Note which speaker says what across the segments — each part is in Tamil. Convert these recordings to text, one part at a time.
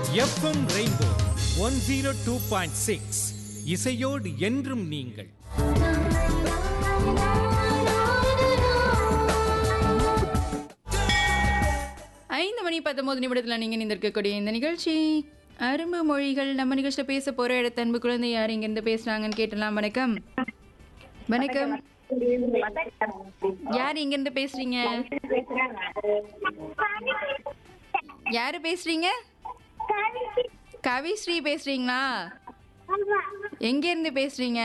Speaker 1: FM Rainbow one zero two point six இசையோடு என்றும் நீங்கள்
Speaker 2: ஐந்து மணி பத்தொன்பது நிமிடத்தில் நீங்கள் நிந்திருக்கக்கூடிய இந்த நிகழ்ச்சி அரும்பு மொழிகள் நம்ம நிகழ்ச்சியில் பேச போகிற இடத்த அன்பு குழந்தை யார் இங்கேருந்து பேசுகிறாங்கன்னு கேட்டலாம் வணக்கம் வணக்கம் யார் இங்கேருந்து பேசுறீங்க யார் பேசுறீங்க கவிஸ்ரீ பேசுறீங்களா எங்கேருந்து பேசுறீங்க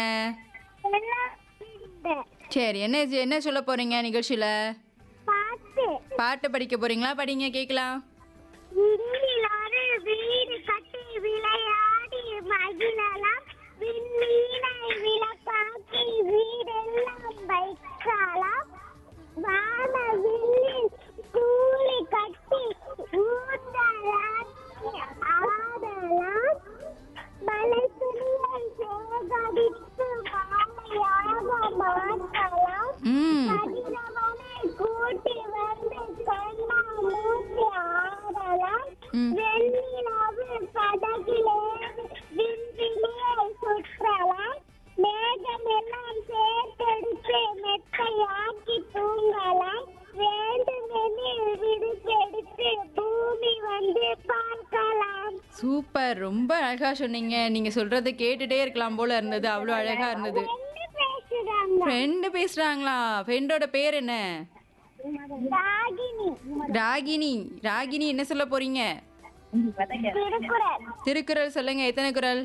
Speaker 2: சரி என்ன என்ன சொல்ல போறீங்க நிகழ்ச்சியில்
Speaker 3: பாட்டு
Speaker 2: பாட்டு படிக்க போறீங்களா படிங்க கேட்கலாம்
Speaker 3: விண்ணிலொரு வீடு கட்டி விளையாடி மகிழலாம் விண்மீனை விளக்காக்கி வீடெல்லாம் வைக்கலாம் வானவில்லில் கூலி கட்டி ஊந்தலாக்கி ஆடலாம் மலை துணியை சேகரித்து மாலையாக மாற்றலாம்
Speaker 2: ம்
Speaker 3: கதிரவனை கூட்டி வந்து கண்ணாமூச்சி ஆடலாம்.
Speaker 2: ம்.
Speaker 3: வெண்ணிலவு படகிலே விண்வெளியை சுற்றலாம். மேகமெல்லாம் சேர்த்தெடுத்து மெத்தையாக்கி தூங்கலாம். வேண்டுமெனில் விடுப்பெடுத்து பூமி வந்து பார்க்கலாம்
Speaker 2: சூப்பர் ரொம்ப அழகா சொன்னீங்க நீங்க சொல்றத கேட்டுட்டே இருக்கலாம் போல இருந்தது அவ்வளோ அழகா இருந்தது
Speaker 3: என்ன பேசுறாங்க
Speaker 2: ஃப்ரெண்டு பேசுறாங்களா ஃப்ரெண்டோட பேர் என்ன
Speaker 3: ராகினி
Speaker 2: ராகினி ராகினி என்ன சொல்ல போறீங்க
Speaker 3: திருக்குறள்
Speaker 2: திருக்குறள் சொல்லுங்க எத்தனை குறள்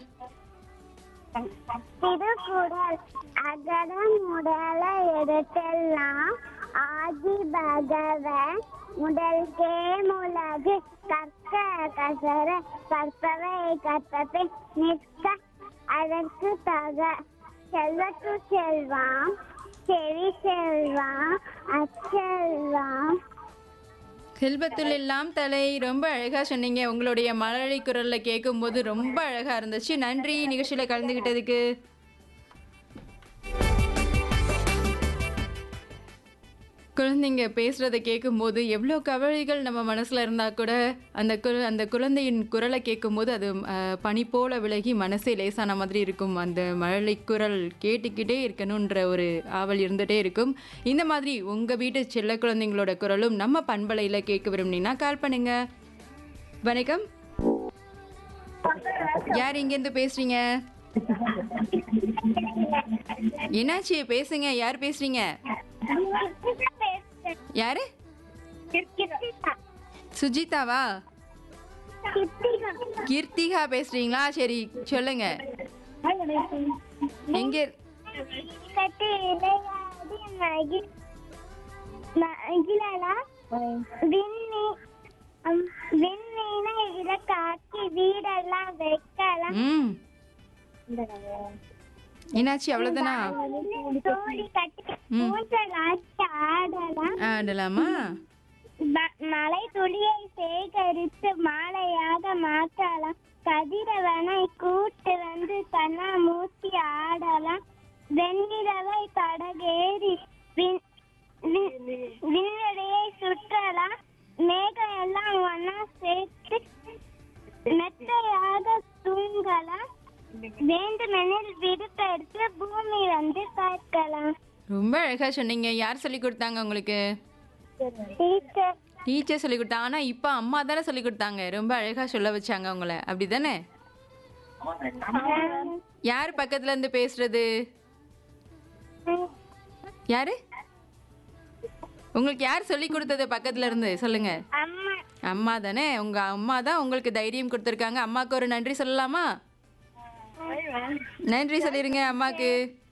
Speaker 3: திருக்குறள் அகரம் முதல எடுத்தெல்லாம் ஆதி பகவன் முதல் கேமுலகு கற்க கசர கற்பவை கற்பத்தை நிற்க அதற்கு தக செல்வத்து செல்வாம் செவி செல்வாம் அச்செல்வாம்
Speaker 2: செல்வத்துள் எல்லாம் தலை ரொம்ப அழகா சொன்னீங்க உங்களுடைய மழலை குரல்ல கேட்கும்போது ரொம்ப அழகா இருந்துச்சு நன்றி நிகழ்ச்சியில கலந்துகிட்டதுக்கு குழந்தைங்க பேசுறத கேட்கும்போது எவ்வளோ கவலைகள் நம்ம மனசுல இருந்தா கூட அந்த குர அந்த குழந்தையின் குரலை கேட்கும்போது அது அஹ், பனி போல விலகி மனசே லேசான மாதிரி இருக்கும் அந்த மழலை குரல் கேட்டுக்கிட்டே இருக்கணுன்ற ஒரு ஆவல் இருந்துகிட்டே இருக்கும் இந்த மாதிரி உங்க வீட்டு செல்ல குழந்தைங்களோட குரலும் நம்ம பண்பலையில் கேட்க விரும்புனீங்கன்னா கால் பண்ணுங்க வணக்கம் யார் இங்கேருந்து பேசுறீங்க என்னாச்சு பேசுங்க யார் பேசுறீங்க யாரு சுஜிதாவா கீர்த்திகா பேசுறீங்களா சரி சொல்லுங்க எங்க
Speaker 3: கட்டி விளையாடி மகி மகிழலாம் விண்ணி அம், விண்மீனை விளக்காக்கி வீடெல்லாம் வைக்கலாம்
Speaker 2: ம் என்னாச்சு அவ்வளவுதானா
Speaker 3: தோழி கட்டி
Speaker 2: ம்.
Speaker 3: ஊஞ்சல் ஆட்டி ஆடலாம்
Speaker 2: ஆடலாமா
Speaker 3: ம- மழை துளியை சேகரித்து மாலையாக மாற்றலாம் கதிரவனை கூட்டு வந்து கண்ணா மூச்சி ஆடலாம் வெண்ணிலவை படகேறி விண்- விண்- விண்வெளியை சுற்றலாம் மேகம் எல்லாம் ஒன்னா சேர்த்து மெத்தையாக தூங்கலாம் வேண்டுமெனில் விடுப்பெடுத்து பூமி வந்து பார்க்கலாம்
Speaker 2: ரொம்ப அழகா சொன்னீங்க யார் சொல்லி கொடுத்தாங்க உங்களுக்கு
Speaker 3: டீச்சர்
Speaker 2: டீச்சர் சொல்லி கொடுத்தாங்க ஆனா இப்போ அம்மா தானே சொல்லி கொடுத்தாங்க ரொம்ப அழகா சொல்ல வச்சாங்க உங்களை அப்படிதானே யார் பக்கத்துல இருந்து பேசுறது யாரு உங்களுக்கு யார் சொல்லி கொடுத்தது பக்கத்துல இருந்து சொல்லுங்க
Speaker 3: அம்மா
Speaker 2: அம்மா தானே உங்க அம்மா தான் உங்களுக்கு தைரியம் கொடுத்துருக்காங்க அம்மாவுக்கு ஒரு நன்றி சொல்லலாமா நன்றி சொல்லிருங்க அம்மாக்கு